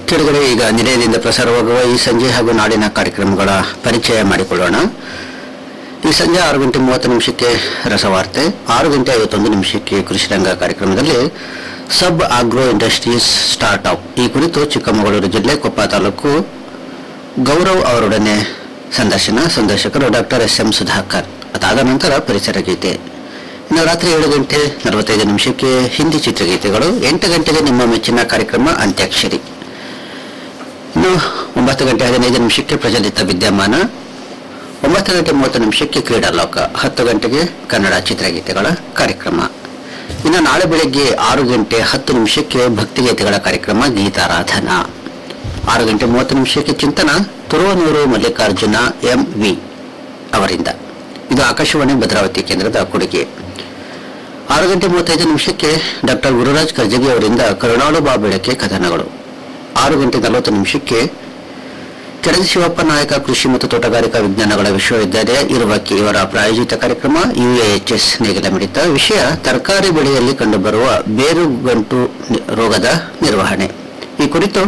ಕೆಳಗಡೆ ಈಗ ನಿಲಯದಿಂದ ಪ್ರಸಾರವಾಗುವ ಈ ಸಂಜೆ ಹಾಗೂ ನಾಡಿನ ಕಾರ್ಯಕ್ರಮಗಳ ಪರಿಚಯ ಮಾಡಿಕೊಳ್ಳೋಣ ಈ ಸಂಜೆ ಆರು ಗಂಟೆ ಮೂವತ್ತು ನಿಮಿಷಕ್ಕೆ ರಸವಾರ್ತೆ ಆರು ಗಂಟೆ ಐವತ್ತೊಂದು ನಿಮಿಷಕ್ಕೆ ಕೃಷಿರಂಗ ಕಾರ್ಯಕ್ರಮದಲ್ಲಿ ಸಬ್ ಆಗ್ರೋ ಇಂಡಸ್ಟ್ರೀಸ್ ಸ್ಟಾರ್ಟ್ಅಪ್ ಈ ಕುರಿತು ಚಿಕ್ಕಮಗಳೂರು ಜಿಲ್ಲೆ ಕೊಪ್ಪ ತಾಲೂಕು ಗೌರವ್ ಅವರೊಡನೆ ಸಂದರ್ಶನ ಸಂದರ್ಶಕರು ಡಾಕ್ಟರ್ ಎಸ್ ಎಂ ಸುಧಾಕರ್ ಅದಾದ ನಂತರ ಪರಿಸರ ಗೀತೆ ಇನ್ನು ರಾತ್ರಿ ಏಳು ಗಂಟೆ ನಲವತ್ತೈದು ನಿಮಿಷಕ್ಕೆ ಹಿಂದಿ ಚಿತ್ರಗೀತೆಗಳು ಎಂಟು ಗಂಟೆಗೆ ನಿಮ್ಮ ಮೆಚ್ಚಿನ ಕಾರ್ಯಕ್ರಮ ಅಂತ್ಯಾಕ್ಷರಿ ಇನ್ನು ಒಂಬತ್ತು ಗಂಟೆ ಹದಿನೈದು ನಿಮಿಷಕ್ಕೆ ಪ್ರಚಲಿತ ವಿದ್ಯಮಾನ ಒಂಬತ್ತು ಗಂಟೆ ಮೂವತ್ತು ನಿಮಿಷಕ್ಕೆ ಕ್ರೀಡಾಲೋಕ ಹತ್ತು ಗಂಟೆಗೆ ಕನ್ನಡ ಚಿತ್ರಗೀತೆಗಳ ಕಾರ್ಯಕ್ರಮ ಇನ್ನು ನಾಳೆ ಬೆಳಗ್ಗೆ ಆರು ಗಂಟೆ ಹತ್ತು ನಿಮಿಷಕ್ಕೆ ಭಕ್ತಿಗೀತೆಗಳ ಕಾರ್ಯಕ್ರಮ ಗೀತಾರಾಧನಾ ಆರು ಗಂಟೆ ಮೂವತ್ತು ನಿಮಿಷಕ್ಕೆ ಚಿಂತನ ತುರುವನೂರು ಮಲ್ಲಿಕಾರ್ಜುನ ಎಂ ವಿ ಅವರಿಂದ ಇದು ಆಕಾಶವಾಣಿ ಭದ್ರಾವತಿ ಕೇಂದ್ರದ ಕೊಡುಗೆ ಆರು ಗಂಟೆ ಮೂವತ್ತೈದು ನಿಮಿಷಕ್ಕೆ ಡಾಕ್ಟರ್ ಗುರುರಾಜ್ ಕರ್ಜಗಿ ಅವರಿಂದ ಕರುಣಾಳು ಬಾ ಬೆಳಕೆ ಕಥನಗಳು ಆರು ಗಂಟೆ ನಲವತ್ತು ನಿಮಿಷಕ್ಕೆ ಕೆಳದಿ ಶಿವಪ್ಪ ನಾಯಕ ಕೃಷಿ ಮತ್ತು ತೋಟಗಾರಿಕಾ ವಿಜ್ಞಾನಗಳ ವಿಶ್ವವಿದ್ಯಾಲಯ ಇರುವಕ್ಕೆ ಇವರ ಪ್ರಾಯೋಜಿತ ಕಾರ್ಯಕ್ರಮ ಯುಎಎಚ್ಎಸ್ ನೇಗಿಲ ಮಿಡಿತ ವಿಷಯ ತರಕಾರಿ ಬೆಳೆಯಲ್ಲಿ ಕಂಡುಬರುವ ಬೇರುಗಂಟು ನಿ- ರೋಗದ ನಿರ್ವಹಣೆ ಈ ಕುರಿತು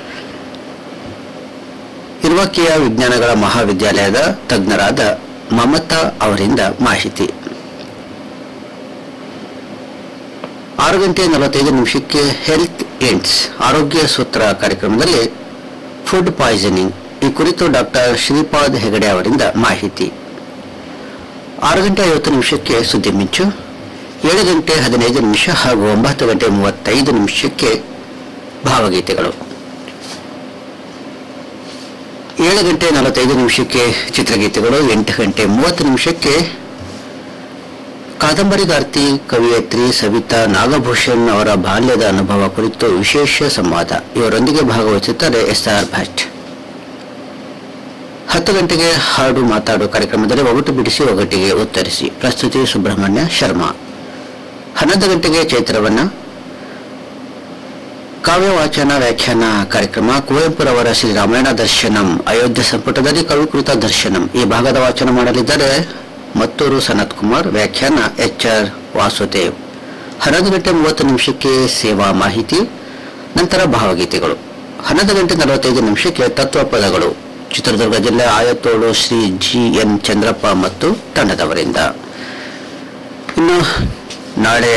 ಇರುವಕ್ಕಿಯ ವಿಜ್ಞಾನಗಳ ಮಹಾವಿದ್ಯಾಲಯದ ತಜ್ಞರಾದ ಮಮತಾ ಅವರಿಂದ ಮಾಹಿತಿ ಆರು ಗಂಟೆ ನಲವತ್ತೈದು ನಿಮಿಷಕ್ಕೆ ಹೆಲ್ತ್ ಎಂಡ್ಸ್ ಆರೋಗ್ಯ ಸೂತ್ರ ಕಾರ್ಯಕ್ರಮದಲ್ಲಿ ಫುಡ್ ಪಾಯ್ಸನಿಂಗ್ ಈ ಕುರಿತು ಡಾಕ್ಟರ್ ಶ್ರೀಪಾದ್ ಹೆಗಡೆ ಅವರಿಂದ ಮಾಹಿತಿ ಆರು ಗಂಟೆ ಐವತ್ತು ನಿಮಿಷಕ್ಕೆ ಸುದ್ದಿ ಮಿಂಚು ಏಳು ಗಂಟೆ ಹದಿನೈದು ನಿಮಿಷ ಹಾಗೂ ಒಂಬತ್ತು ಗಂಟೆ ಮೂವತ್ತೈದು ನಿಮಿಷಕ್ಕೆ ಭಾವಗೀತೆಗಳು ಏಳು ಗಂಟೆ ನಲವತ್ತೈದು ನಿಮಿಷಕ್ಕೆ ಚಿತ್ರಗೀತೆಗಳು ಎಂಟು ಗಂಟೆ ಮೂವತ್ತು ನಿಮಿಷಕ್ಕೆ ಕಾದಂಬರಿಗಾರ್ತಿ ಕವಿಯತ್ರಿ ಸವಿತಾ ನಾಗಭೂಷಣ್ ಅವರ ಬಾಲ್ಯದ ಅನುಭವ ಕುರಿತು ವಿಶೇಷ ಸಂವಾದ ಇವರೊಂದಿಗೆ ಭಾಗವಹಿಸುತ್ತಾರೆ ಎಸ್ ಆರ್ ಭಟ್ ಹತ್ತು ಗಂಟೆಗೆ ಹಾಡು ಮಾತಾಡು ಕಾರ್ಯಕ್ರಮದಲ್ಲಿ ಒಗಟು ಬಿಡಿಸಿ ಒಗಟಿಗೆ ಉತ್ತರಿಸಿ ಪ್ರಸ್ತುತಿ ಸುಬ್ರಹ್ಮಣ್ಯ ಶರ್ಮಾ ಹನ್ನೊಂದು ಗಂಟೆಗೆ ಚೈತ್ರವನ್ನ ಕಾವ್ಯ ವಾಚನ ವ್ಯಾಖ್ಯಾನ ಕಾರ್ಯಕ್ರಮ ಕುವೆಂಪುರವರ ಶ್ರೀರಾಮಾಯಣ ದರ್ಶನಂ ಅಯೋಧ್ಯ ಸಂಪುಟದಲ್ಲಿ ಕವಿಕೃತ ದರ್ಶನಂ ಈ ಭಾಗದ ವಾಚನ ಮಾಡಲಿದ್ದಾರೆ ಮತ್ತೂರು ಸನತ್ ಕುಮಾರ್ ವ್ಯಾಖ್ಯಾನ ಎಚ್ ಆರ್ ವಾಸುದೇವ್ ಹನ್ನೊಂದು ಗಂಟೆ ಮೂವತ್ತು ನಿಮಿಷಕ್ಕೆ ಸೇವಾ ಮಾಹಿತಿ ನಂತರ ಭಾವಗೀತೆಗಳು ಹನ್ನೊಂದು ಗಂಟೆ ನಲವತ್ತೈದು ನಿಮಿಷಕ್ಕೆ ತತ್ವ ಪದಗಳು ಚಿತ್ರದುರ್ಗ ಜಿಲ್ಲೆ ಆಯತೋಳು ಶ್ರೀ ಜಿ ಎನ್ ಚಂದ್ರಪ್ಪ ಮತ್ತು ತಂಡದವರಿಂದ ಇನ್ನು ನಾಳೆ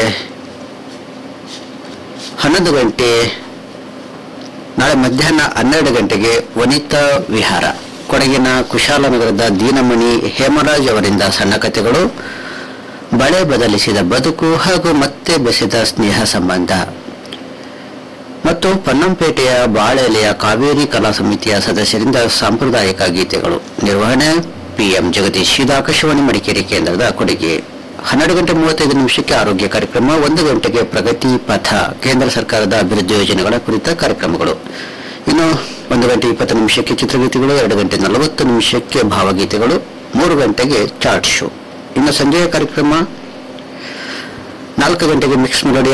ಹನ್ನೊಂದು ಗಂಟೆ ನಾಳೆ ಮಧ್ಯಾಹ್ನ ಹನ್ನೆರಡು ಗಂಟೆಗೆ ವನಿತಾ ವಿಹಾರ ಕೊಡಗಿನ ಕುಶಾಲನಗರದ ದೀನಮಣಿ ಹೇಮರಾಜ್ ಅವರಿಂದ ಸಣ್ಣ ಕಥೆಗಳು ಬಳೆ ಬದಲಿಸಿದ ಬದುಕು ಹಾಗೂ ಮತ್ತೆ ಬೆಸೆದ ಸ್ನೇಹ ಸಂಬಂಧ ಮತ್ತು ಪನ್ನಂಪೇಟೆಯ ಬಾಳೆಲೆಯ ಕಾವೇರಿ ಕಲಾ ಸಮಿತಿಯ ಸದಸ್ಯರಿಂದ ಸಾಂಪ್ರದಾಯಿಕ ಗೀತೆಗಳು ನಿರ್ವಹಣೆ ಪಿಎಂ ಜಗದೀಶ್ ಇದು ಆಕಾಶವಾಣಿ ಮಡಿಕೇರಿ ಕೇಂದ್ರದ ಕೊಡುಗೆ ಹನ್ನೆರಡು ಗಂಟೆ ಮೂವತ್ತೈದು ನಿಮಿಷಕ್ಕೆ ಆರೋಗ್ಯ ಕಾರ್ಯಕ್ರಮ ಒಂದು ಗಂಟೆಗೆ ಪ್ರಗತಿ ಪಥ ಕೇಂದ್ರ ಸರ್ಕಾರದ ಅಭಿವೃದ್ಧಿ ಯೋಜನೆಗಳ ಕುರಿತ ಕಾರ್ಯಕ್ರಮಗಳು ಇನ್ನು ಒಂದು ಗಂಟೆ ಇಪ್ಪತ್ತು ನಿಮಿಷಕ್ಕೆ ಚಿತ್ರಗೀತೆಗಳು ಎರಡು ಗಂಟೆ ನಲವತ್ತು ನಿಮಿಷಕ್ಕೆ ಭಾವಗೀತೆಗಳು ಮೂರು ಗಂಟೆಗೆ ಚಾರ್ಟ್ ಶೋ ಇನ್ನು ಸಂಜೆಯ ಕಾರ್ಯಕ್ರಮ ನಾಲ್ಕು ಗಂಟೆಗೆ ಮಿಕ್ಸ್ ಮೆಲೋಡಿ